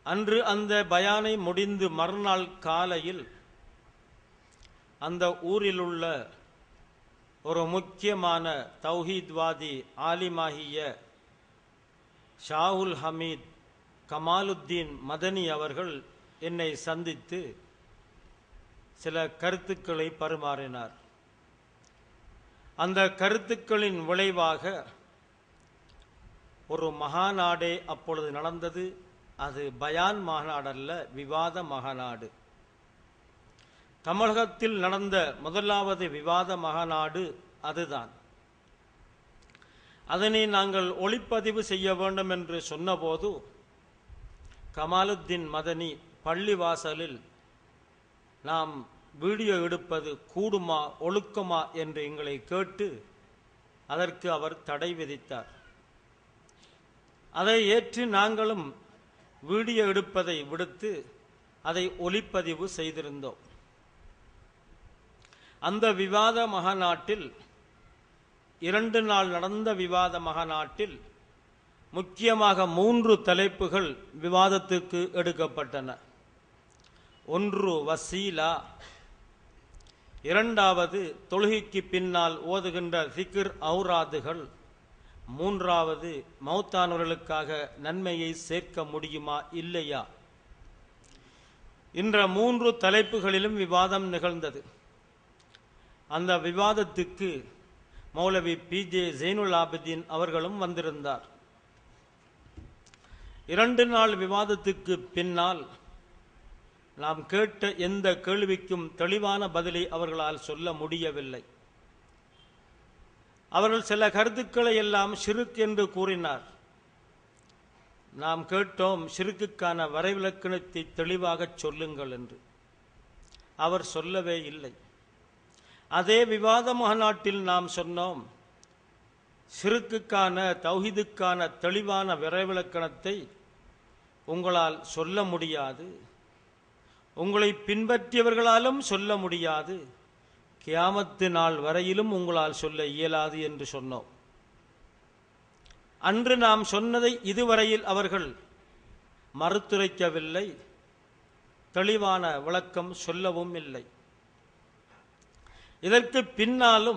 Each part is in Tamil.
அன்று அந்த பயானை முடிந்து மறுநாள் காலையில் அந்த ஊரில் உள்ள ஒரு முக்கியமான தௌஹீத்வாதி ஆலிமாகிய ஷாகுல் ஹமீத் கமாலுத்தீன் மதனி அவர்கள் என்னை சந்தித்து சில கருத்துக்களை பரிமாறினார் அந்த கருத்துக்களின் விளைவாக ஒரு மகாநாடே அப்பொழுது நடந்தது அது பயான் மாநாடல்ல விவாத மகாநாடு தமிழகத்தில் நடந்த முதலாவது விவாத மகாநாடு அதுதான் அதனை நாங்கள் ஒளிப்பதிவு செய்ய வேண்டும் என்று சொன்னபோது கமாலுத்தீன் மதனி பள்ளிவாசலில் நாம் வீடியோ எடுப்பது கூடுமா ஒழுக்கமா என்று எங்களை கேட்டு அதற்கு அவர் தடை விதித்தார் அதை ஏற்று நாங்களும் வீடியோ எடுப்பதை விடுத்து அதை ஒளிப்பதிவு செய்திருந்தோம் அந்த விவாத மகாநாட்டில் இரண்டு நாள் நடந்த விவாத மகாநாட்டில் முக்கியமாக மூன்று தலைப்புகள் விவாதத்துக்கு எடுக்கப்பட்டன ஒன்று வசீலா இரண்டாவது தொழுகைக்கு பின்னால் ஓதுகின்ற திக்ர் ஔராதுகள் மூன்றாவது மௌத்தானவர்களுக்காக நன்மையை சேர்க்க முடியுமா இல்லையா என்ற மூன்று தலைப்புகளிலும் விவாதம் நிகழ்ந்தது அந்த விவாதத்துக்கு மௌலவி பி ஜே ஜெயினுல் ஆபிதீன் அவர்களும் வந்திருந்தார் இரண்டு நாள் விவாதத்துக்கு பின்னால் நாம் கேட்ட எந்த கேள்விக்கும் தெளிவான பதிலை அவர்களால் சொல்ல முடியவில்லை அவர்கள் சில கருத்துக்களை எல்லாம் ஷிருக் என்று கூறினார் நாம் கேட்டோம் ஷிருக்குக்கான வரைவிலக்கணத்தை தெளிவாக சொல்லுங்கள் என்று அவர் சொல்லவே இல்லை அதே விவாத மாநாட்டில் நாம் சொன்னோம் சிறுக்குக்கான தௌஹிதுக்கான தெளிவான விரைவிலக்கணத்தை உங்களால் சொல்ல முடியாது உங்களை பின்பற்றியவர்களாலும் சொல்ல முடியாது கியாமத்து நாள் வரையிலும் உங்களால் சொல்ல இயலாது என்று சொன்னோம் அன்று நாம் சொன்னதை இதுவரையில் அவர்கள் மறுத்துரைக்கவில்லை தெளிவான விளக்கம் சொல்லவும் இல்லை இதற்கு பின்னாலும்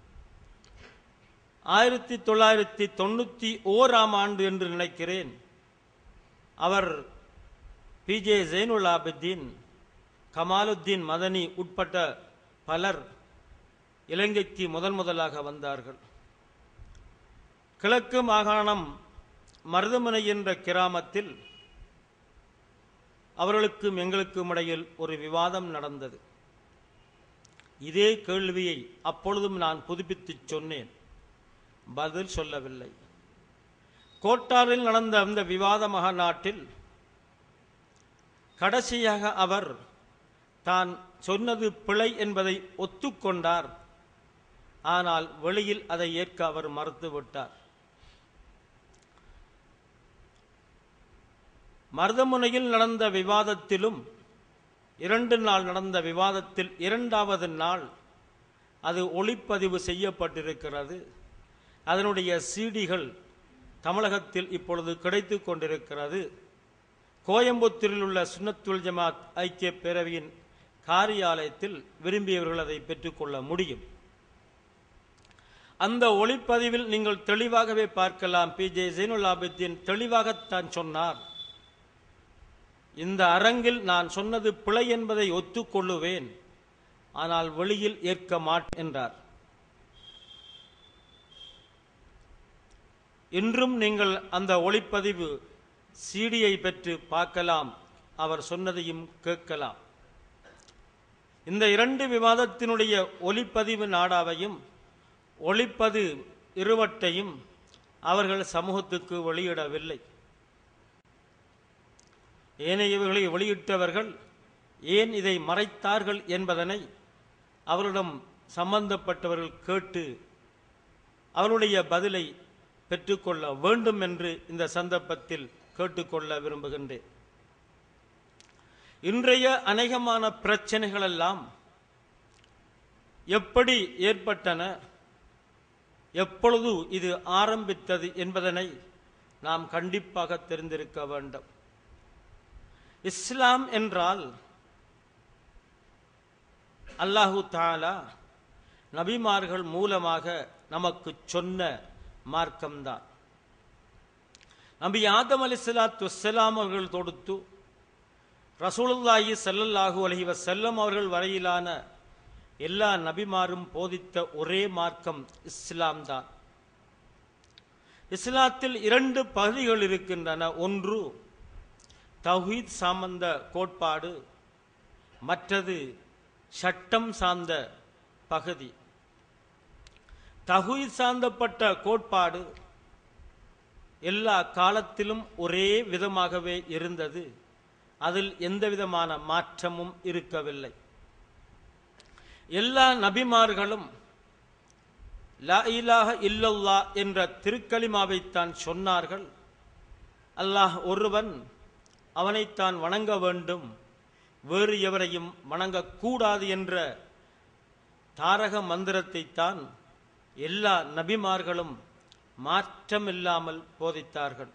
ஆயிரத்தி தொள்ளாயிரத்தி தொண்ணூற்றி ஓராம் ஆண்டு என்று நினைக்கிறேன் அவர் பி ஜே ஜெயினுல் ஆபித்தீன் கமாலுத்தீன் மதனி உட்பட்ட பலர் இலங்கைக்கு முதன் முதலாக வந்தார்கள் கிழக்கு மாகாணம் மருதமுனை என்ற கிராமத்தில் அவர்களுக்கும் எங்களுக்கும் இடையில் ஒரு விவாதம் நடந்தது இதே கேள்வியை அப்பொழுதும் நான் புதுப்பித்துச் சொன்னேன் பதில் சொல்லவில்லை கோட்டாரில் நடந்த அந்த விவாத மகாநாட்டில் கடைசியாக அவர் தான் சொன்னது பிழை என்பதை ஒத்துக்கொண்டார் ஆனால் வெளியில் அதை ஏற்க அவர் மறுத்துவிட்டார் மருதமுனையில் நடந்த விவாதத்திலும் இரண்டு நாள் நடந்த விவாதத்தில் இரண்டாவது நாள் அது ஒளிப்பதிவு செய்யப்பட்டிருக்கிறது அதனுடைய சீடிகள் தமிழகத்தில் இப்பொழுது கிடைத்து கொண்டிருக்கிறது கோயம்புத்தூரில் உள்ள சுன்னத்துல் ஜமாத் ஐக்கிய பேரவையின் காரியாலயத்தில் விரும்பியவர்கள் அதை பெற்றுக்கொள்ள முடியும் அந்த ஒளிப்பதிவில் நீங்கள் தெளிவாகவே பார்க்கலாம் பி ஜே ஜெயினுல் ஆபித்தீன் தெளிவாகத்தான் சொன்னார் இந்த அரங்கில் நான் சொன்னது பிழை என்பதை ஒத்துக்கொள்ளுவேன் ஆனால் வெளியில் ஏற்க மாட்டேன் என்றார் இன்றும் நீங்கள் அந்த ஒளிப்பதிவு சீடியை பெற்று பார்க்கலாம் அவர் சொன்னதையும் கேட்கலாம் இந்த இரண்டு விவாதத்தினுடைய ஒளிப்பதிவு நாடாவையும் ஒளிப்பது இருவட்டையும் அவர்கள் சமூகத்துக்கு வெளியிடவில்லை ஏனையவர்களை வெளியிட்டவர்கள் ஏன் இதை மறைத்தார்கள் என்பதனை அவரிடம் சம்பந்தப்பட்டவர்கள் கேட்டு அவருடைய பதிலை பெற்றுக்கொள்ள வேண்டும் என்று இந்த சந்தர்ப்பத்தில் கேட்டுக்கொள்ள விரும்புகின்றேன் இன்றைய அநேகமான பிரச்சனைகள் எல்லாம் எப்படி ஏற்பட்டன எப்பொழுது இது ஆரம்பித்தது என்பதனை நாம் கண்டிப்பாக தெரிந்திருக்க வேண்டும் இஸ்லாம் என்றால் அல்லாஹு தாலா நபிமார்கள் மூலமாக நமக்கு சொன்ன மார்க்கம்தான் நபி ஆதம் அலிஸ்லாத்து வஸ்ஸலாம் அவர்கள் தொடுத்து ரசூலுல்லாஹி ஸல்லல்லாஹு அலைஹி வஸல்லம் அவர்கள் வரையிலான எல்லா நபிமாரும் போதித்த ஒரே மார்க்கம் இஸ்லாம் தான் இஸ்லாத்தில் இரண்டு பகுதிகள் இருக்கின்றன ஒன்று தௌஹீத் சார்ந்த கோட்பாடு மற்றது சட்டம் சார்ந்த பகுதி தகுதி சார்ந்தப்பட்ட கோட்பாடு எல்லா காலத்திலும் ஒரே விதமாகவே இருந்தது அதில் எந்த விதமான மாற்றமும் இருக்கவில்லை எல்லா நபிமார்களும் லா இலாஹ இல்லல்லா என்ற திருக்கலிமாவைத்தான் சொன்னார்கள் அல்லாஹ் ஒருவன் அவனைத்தான் வணங்க வேண்டும் வேறு எவரையும் வணங்கக்கூடாது என்ற தாரக மந்திரத்தைத்தான் எல்லா நபிமார்களும் மாற்றமில்லாமல் போதித்தார்கள்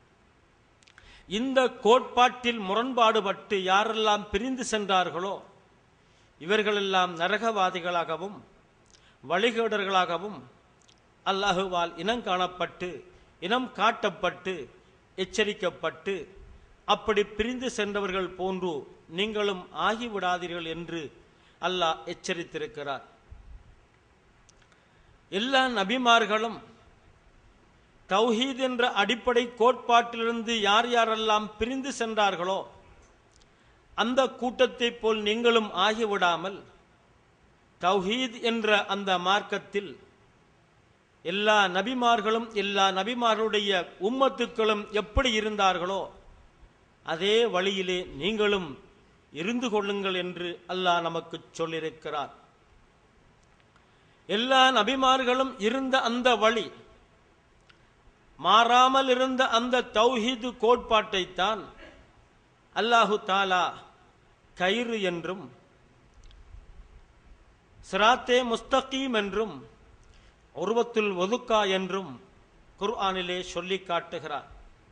இந்த கோட்பாட்டில் முரண்பாடுபட்டு யாரெல்லாம் பிரிந்து சென்றார்களோ இவர்களெல்லாம் நரகவாதிகளாகவும் வழிகேடர்களாகவும் அல்லாஹுவால் இனம் காணப்பட்டு இனம் காட்டப்பட்டு எச்சரிக்கப்பட்டு அப்படி பிரிந்து சென்றவர்கள் போன்று நீங்களும் ஆகிவிடாதீர்கள் என்று அல்லாஹ் எச்சரித்திருக்கிறார் எல்லா நபிமார்களும் தௌஹீத் என்ற அடிப்படை கோட்பாட்டிலிருந்து யார் யாரெல்லாம் பிரிந்து சென்றார்களோ அந்த கூட்டத்தைப் போல் நீங்களும் ஆகிவிடாமல் தௌஹீத் என்ற அந்த மார்க்கத்தில் எல்லா நபிமார்களும் எல்லா நபிமார்களுடைய உம்மத்துக்களும் எப்படி இருந்தார்களோ அதே வழியிலே நீங்களும் இருந்து கொள்ளுங்கள் என்று அல்லாஹ் நமக்கு சொல்லியிருக்கிறார் எல்லா நபிமார்களும் இருந்த அந்த வழி மாறாமல் இருந்த அந்த தௌஹீது கோட்பாட்டைத்தான் அல்லாஹு தாலா கயிறு என்றும் சிராத்தே முஸ்தகீம் என்றும் உருவத்துல் ஒதுக்கா என்றும் குர்ஆனிலே சொல்லி காட்டுகிறார்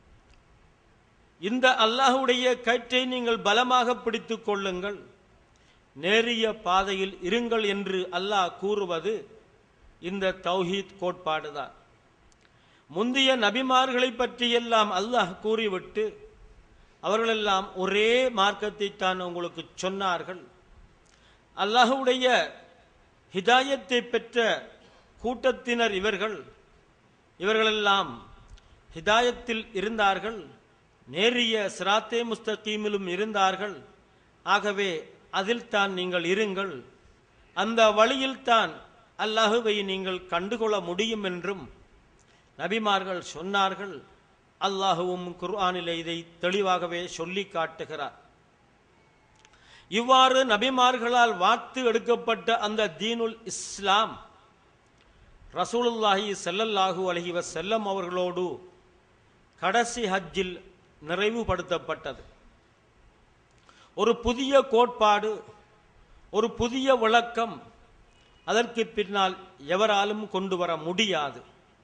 இந்த அல்லாஹுடைய கயிற்றை நீங்கள் பலமாக பிடித்துக் கொள்ளுங்கள் நேரிய பாதையில் இருங்கள் என்று அல்லாஹ் கூறுவது இந்த தௌஹீத் கோட்பாடுதான் முந்தைய நபிமார்களை பற்றியெல்லாம் அல்லாஹ் கூறிவிட்டு அவர்களெல்லாம் ஒரே மார்க்கத்தை தான் உங்களுக்கு சொன்னார்கள் அல்லாஹுடைய ஹிதாயத்தை பெற்ற கூட்டத்தினர் இவர்கள் இவர்களெல்லாம் ஹிதாயத்தில் இருந்தார்கள் நேரிய சிராத்தே முஸ்தகீமிலும் இருந்தார்கள் ஆகவே அதில் தான் நீங்கள் இருங்கள் அந்த வழியில் தான் அல்லாஹுவை நீங்கள் கண்டுகொள்ள முடியும் என்றும் நபிமார்கள் சொன்னார்கள் அல்லாஹுவும் குர்ஆனிலே இதை தெளிவாகவே சொல்லி காட்டுகிறார் இவ்வாறு நபிமார்களால் வார்த்து எடுக்கப்பட்ட அந்த தீனுல் இஸ்லாம் ரசூலுல்லாஹி ஸல்லல்லாஹு அலைஹி வஸல்லம் அவர்களோடு கடைசி ஹஜ்ஜில் நிறைவுபடுத்தப்பட்டது ஒரு புதிய கோட்பாடு ஒரு புதிய விளக்கம் அதற்கு பின்னால் எவராலும் கொண்டு வர முடியாது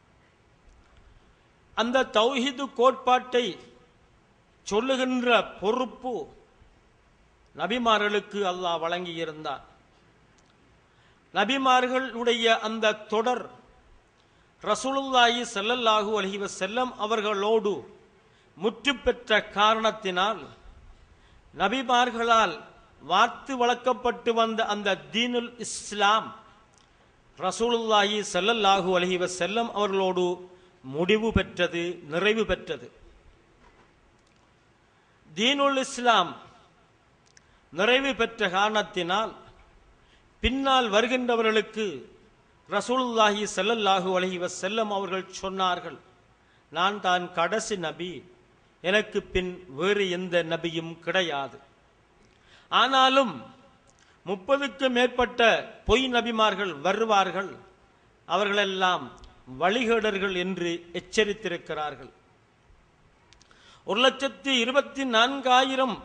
அந்த தௌஹீது கோட்பாட்டை சொல்லுகின்ற பொறுப்பு நபிமார்களுக்கு அல்லாஹ் வழங்கியிருந்தார் நபிமார்களுடைய அந்த தொடர் ரசூலுல்லாஹி ஸல்லல்லாஹு அலைஹி வஸல்லம் அவர்களோடு முற்று பெற்ற காரணத்தினால் நபிமார்களால் வார்த்து வளர்க்கப்பட்டு வந்த அந்த தீனுல் இஸ்லாம் ரசூலுல்லாஹி ஸல்லல்லாஹு அலைஹி வஸல்லம் அவர்களோடு முடிவு பெற்றது நிறைவு பெற்றது தீனுல் இஸ்லாம் நிறைவு பெற்ற காரணத்தினால் பின்னால் வருகின்றவர்களுக்கு ரசூலுல்லாஹி ஸல்லல்லாஹு அலைஹி வஸல்லம் அவர்கள் சொன்னார்கள் நான் தான் கடைசி நபி எனக்கு பின் வேறு எந்த நபியும் கிடையாது ஆனாலும் முப்பதுக்கு மேற்பட்ட பொய் நபிமார்கள் வருவார்கள் அவர்களெல்லாம் வழிகேடர்கள் என்று எச்சரித்திருக்கிறார்கள் ஒரு லட்சத்தி இருபத்தி நான்காயிரம்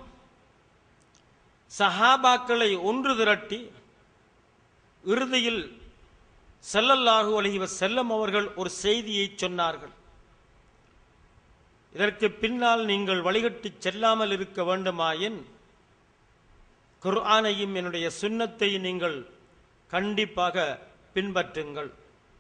சஹாபாக்களை ஒன்று திரட்டி இறுதியில் செல்லல்லாஹு அலைஹி வஸல்லம் அவர்கள் ஒரு செய்தியை சொன்னார்கள் இதற்கு பின்னால் நீங்கள் வழிகட்டிச் செல்லாமல் இருக்க வேண்டுமாயின் குர்ஆனையும் என்னுடைய சுன்னத்தை நீங்கள் கண்டிப்பாக பின்பற்றுங்கள்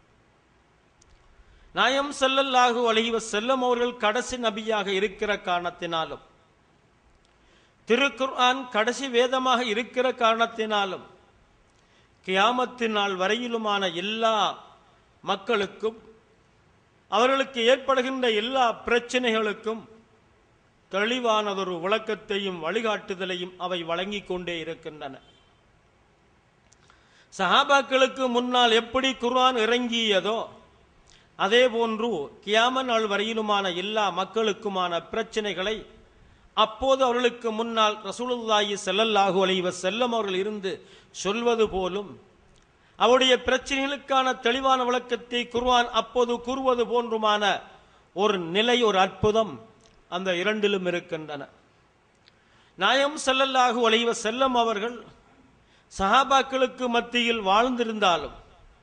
நாயம் ஸல்லல்லாஹு அலைஹி வஸல்லம் அவர்கள் கடைசி நபியாக இருக்கிற காரணத்தினாலும் திருக்குர்ஆன் கடைசி வேதமாக இருக்கிற காரணத்தினாலும் கியாமத்து நாள் வரையிலுமான எல்லா மக்களுக்கும் அவர்களுக்கு ஏற்படுகின்ற எல்லா பிரச்சனைகளுக்கும் தெளிவானதொரு விளக்கத்தையும் வழிகாட்டுதலையும் அவை வழங்கிக் கொண்டே இருக்கின்றன சஹாபாக்களுக்கு முன்னால் எப்படி குர்ஆன் இறங்கியதோ அதே போன்று கியாம நாள் வரையிலுமான எல்லா மக்களுக்குமான பிரச்சனைகளை அப்போது அவர்களுக்கு முன்னால் ரசூலுல்லாஹி ஸல்லல்லாஹு அலைஹி வஸல்லம் அவர்கள் இருந்து சொல்வது போலும் அவருடைய பிரச்சனைகளுக்கான தெளிவான விளக்கத்தை குர்ஆன் அப்போது கூறுவது போன்றுமான ஒரு நிலை ஒரு அற்புதம் அந்த இரண்டிலும் இருக்கின்றன நாயம் ஸல்லல்லாஹு அலைஹி வஸல்லம் அவர்கள் சஹாபாக்களுக்கு மத்தியில் வாழ்ந்திருந்தாலும்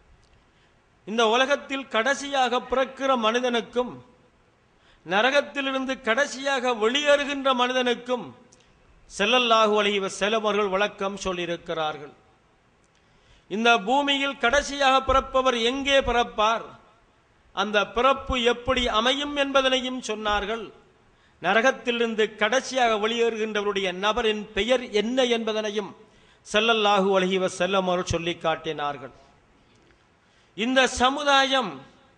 இந்த உலகத்தில் கடைசியாக பிறக்கிற மனிதனுக்கும் நரகத்திலிருந்து கடைசியாக வெளியேறுகின்ற மனிதனுக்கும் செல்லல்லாஹு அலைஹி வஸல்லம் அவர்கள் விளக்கம் சொல்லியிருக்கிறார்கள் இந்த பூமியில் கடைசியாக பிறப்பவர் எங்கே பிறப்பார் அந்த பிறப்பு எப்படி அமையும் என்பதனையும் சொன்னார்கள் நரகத்திலிருந்து கடைசியாக வெளியேறுகின்றவருடைய நபரின் பெயர் என்ன என்பதனையும் செல்லல்லாஹு அலைஹி வஸல்லம் அவர்கள் சொல்லி காட்டினார்கள் இந்த சமுதாயம்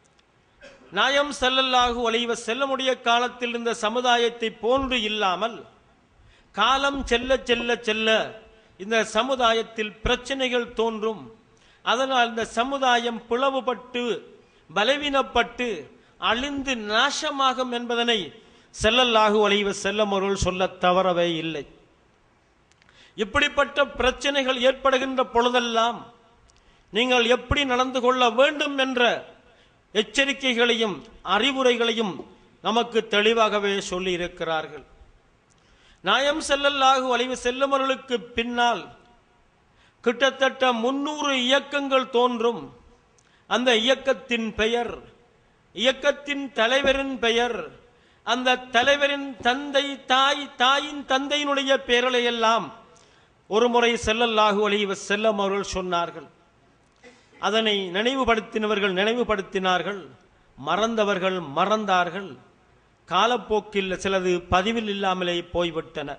நாயம் செல்லல்லாஹு அலைவ செல்லமுடைய காலத்தில் இருந்த சமுதாயத்தை போன்று இல்லாமல் காலம் செல்ல செல்ல செல்ல இந்த சமுதாயத்தில் பிரச்சனைகள் தோன்றும் அதனால் இந்த சமுதாயம் பிளவுபட்டு பலவீனப்பட்டு அழிந்து நாசமாகும் என்பதனை செல்லல்லாஹு அலைவ செல்லம் அவர்கள் சொல்ல தவறவே இல்லை இப்படிப்பட்ட பிரச்சனைகள் ஏற்படுகின்ற பொழுதெல்லாம் நீங்கள் எப்படி நடந்து கொள்ள வேண்டும் என்ற எச்சரிக்கைகளையும் அறிவுரைகளையும் நமக்கு தெளிவாகவே சொல்லி இருக்கிறார்கள் நாயம் செல்லல்லாஹு அலைவு செல்லமர்களுக்கு பின்னால் கிட்டத்தட்ட முன்னூறு இயக்கங்கள் தோன்றும் அந்த இயக்கத்தின் பெயர் இயக்கத்தின் தலைவரின் பெயர் அந்த தலைவரின் தந்தை தாய் தாயின் தந்தையினுடைய பெயர்களை எல்லாம் ஒருமுறை செல்லல்லாஹு அலைவ செல்லம் அவர்கள் சொன்னார்கள் அதனை நினைவுபடுத்தினவர்கள் நினைவுபடுத்தினார்கள் மறந்தவர்கள் மறந்தார்கள் காலப்போக்கில் சிலது பதிவில் இல்லாமலே போய்விட்டன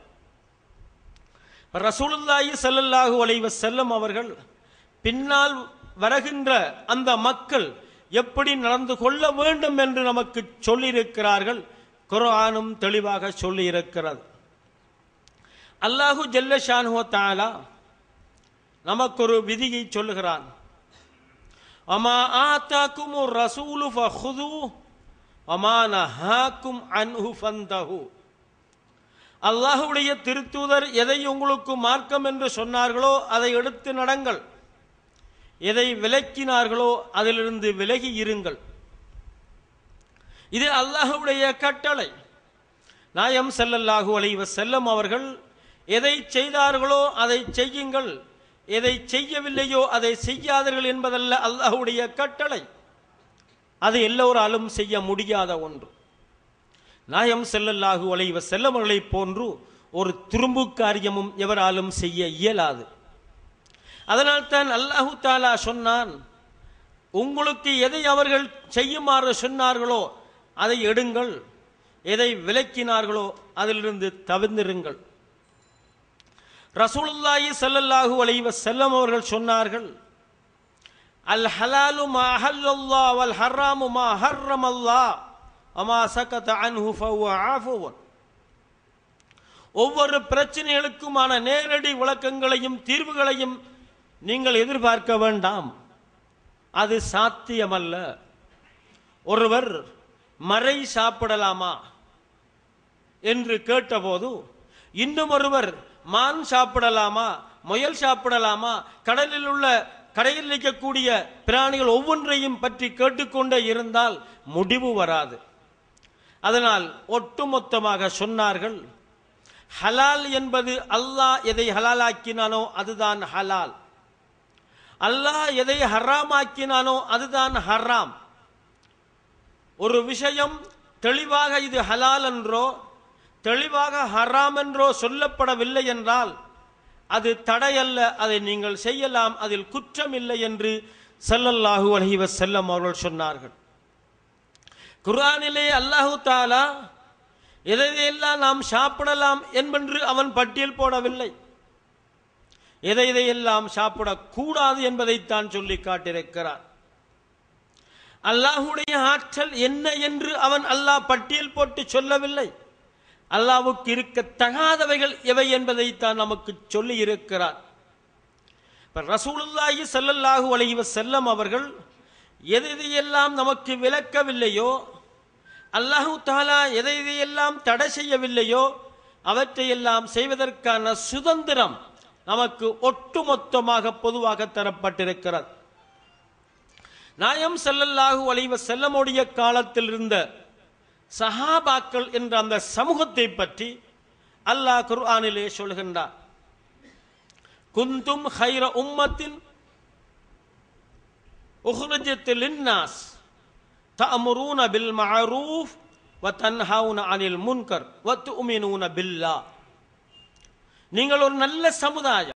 ரசூலுல்லாஹி ஸல்லல்லாஹு அலைஹி வஸல்லம் அவர்கள் பின்னால் வருகின்ற அந்த மக்கள் எப்படி நடந்து கொள்ள வேண்டும் என்று நமக்கு சொல்லியிருக்கிறார்கள் குர்ஆனும் தெளிவாக சொல்லியிருக்கிறது அல்லாஹு ஜல்ல ஷானுவ தாலா நமக்கு ஒரு விதியை சொல்லுகிறான் அமா ஆத்தாக்கும் ரசூலு ஃபஹுது அமா நஹாக்கும் அன்ஹு ஃபந்தஹு அல்லாஹுடைய திருத்தூதர் எதை உங்களுக்கு மார்க்கம் என்று சொன்னார்களோ அதை எடுத்து நடங்கள் எதை விலக்கினார்களோ அதிலிருந்து விலகி இருங்கள் இது அல்லாஹுடைய கட்டளை நாயம் செல்லல்லாஹு அலைவ செல்லம் அவர்கள் எதை செய்தார்களோ அதை செய்யுங்கள் எதை செய்யவில்லையோ அதை செய்யாதீர்கள் என்பதல்ல அல்லாஹுடைய கட்டளை அது எல்லோராலும் செய்ய முடியாத ஒன்று நாயம் செல்லல்லாஹு அலைவ செல்லவர்களைப் போன்று ஒரு துரும்பு காரியமும் எவராலும் செய்ய இயலாது அதனால் தான் அல்லாஹு தாலா சொன்னான் உங்களுக்கு எதை அவர்கள் செய்யுமாறு சொன்னார்களோ அதை எடுங்கள் எதை விலக்கினார்களோ அதிலிருந்து தவிர்ந்திருங்கள் ரசூலுல்லாஹி ஸல்லல்லாஹு அலைஹி வஸல்லம் அவர்கள் சொன்னார்கள் அல் ஹலாலு மா அஹல்லல்லாஹ் வல் ஹராமு மா ஹர்ரமல்லாஹ் அமா சகத அன்ஹு ஃபஹுவ ஆஃபுவன் ஒவ்வொரு பிரச்சனைகளுக்குமான நேரடி விளக்கங்களையும் தீர்வுகளையும் நீங்கள் எதிர்பார்க்க வேண்டாம் அது சாத்தியமல்ல ஒருவர் மறை சாப்பிடலாமா என்று கேட்டபோது இன்னும் ஒருவர் மான் சாப்பிடலாமா முயல் சாப்பிடலாமா கடலில் உள்ள கடையில் நிற்கக்கூடிய பிராணிகள் ஒவ்வொன்றையும் பற்றி கேட்டுக்கொண்டே இருந்தால் முடிவு வராது அதனால் ஒட்டுமொத்தமாக சொன்னார்கள் ஹலால் என்பது அல்லாஹ் எதை ஹலாலாக்கினானோ அதுதான் ஹலால் அல்லாஹ் எதை ஹராமாக்கினானோ அதுதான் ஹராம் ஒரு விஷயம் தெளிவாக இது ஹலால் என்றோ தெளிவாக ஹராம் என்றோ சொல்லப்படவில்லை என்றால் அது தடையல்ல அதை நீங்கள் செய்யலாம் அதில் குற்றம் இல்லை என்று ஸல்லல்லாஹு அலைஹி வஸல்லம் அவர்கள் சொன்னார்கள் குர்ஆனிலே அல்லாஹு தாலா எதையெல்லாம் நாம் சாப்பிடலாம் என்பென்று அவன் பட்டியல் போடவில்லை எதை எதையெல்லாம் சாப்பிடக்கூடாது என்பதைத்தான் சொல்லி காட்டியிருக்கிறார் அல்லாஹுடைய ஆற்றல் என்ன என்று அவன் அல்லாஹ் பட்டியல் போட்டு சொல்லவில்லை அல்லாவுக்கு இருக்க தகாதவைகள் எவை என்பதைத்தான் நமக்கு சொல்லி இருக்கிறார் இப்ப ரசூலுல்லாஹி ஸல்லல்லாஹு அலைஹி வஸல்லம் அவர்கள் எதை எதையெல்லாம் நமக்கு விளக்கவில்லையோ அல்லாஹு தாலா எதை எதையெல்லாம் தடை செய்யவில்லையோ அவற்றையெல்லாம் செய்வதற்கான சுதந்திரம் நமக்கு ஒட்டுமொத்தமாக பொதுவாக தரப்பட்டிருக்கிறது நாயம் ஸல்லல்லாஹு அலைஹி வஸல்லமுடைய காலத்தில் இருந்த சஹாபாக்கள் என்ற அந்த சமூகத்தை பற்றி அல்லாஹ் குர்ஆனிலே சொல்கின்றார் குந்தும் ஹைர உம்மத்தின் உஹ்ரஜத் லின்னாஸ் தஅமுரூன பில் மஅரூஃப் வ தன்ஹவுன அனில் முன்கர் வ துமினூன பில்லாஹ் நீங்கள் ஒரு நல்ல சமுதாயம்